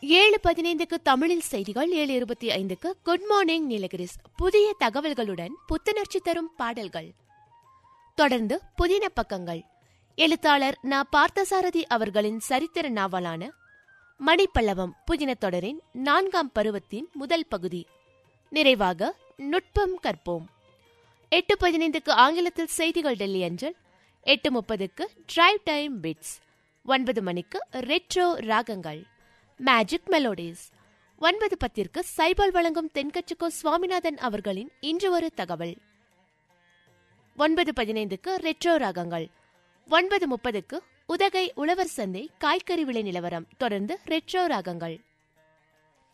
ஏழு பதினைந்துக்கு தமிழில் செய்திகள் ஏழு இருபத்தி ஐந்துக்கு குட் மார்னிங் நீலகிரிஸ் புதிய தகவல்களுடன் புத்துணர்ச்சி தரும் பாடல்கள் தொடர்ந்து புதின பக்கங்கள் எழுத்தாளர் நா பார்த்தசாரதி அவர்களின் சரித்திர நாவலான மணிப்பல்லவம் புதின தொடரின் நான்காம் பருவத்தின் முதல் பகுதி நிறைவாக நுட்பம் கற்போம் எட்டு பதினைந்துக்கு ஆங்கிலத்தில் செய்திகள் டெல்லி அஞ்சல் எட்டு முப்பதுக்கு டிரைவ் டைம் பிட்ஸ் ஒன்பது மணிக்கு ரெட்ரோ ராகங்கள் மேஜிக் மெலோடிஸ் ஒன்பது பத்திற்கு சைபால் வழங்கும் தென்கட்சிக்கோ சுவாமிநாதன் அவர்களின் இன்று ஒரு தகவல் ஒன்பது பதினைந்துக்கு ரெட்ரோ ராகங்கள் ஒன்பது முப்பதுக்கு உதகை உழவர் சந்தை காய்கறி விலை நிலவரம் தொடர்ந்து ரெட்ரோ ராகங்கள்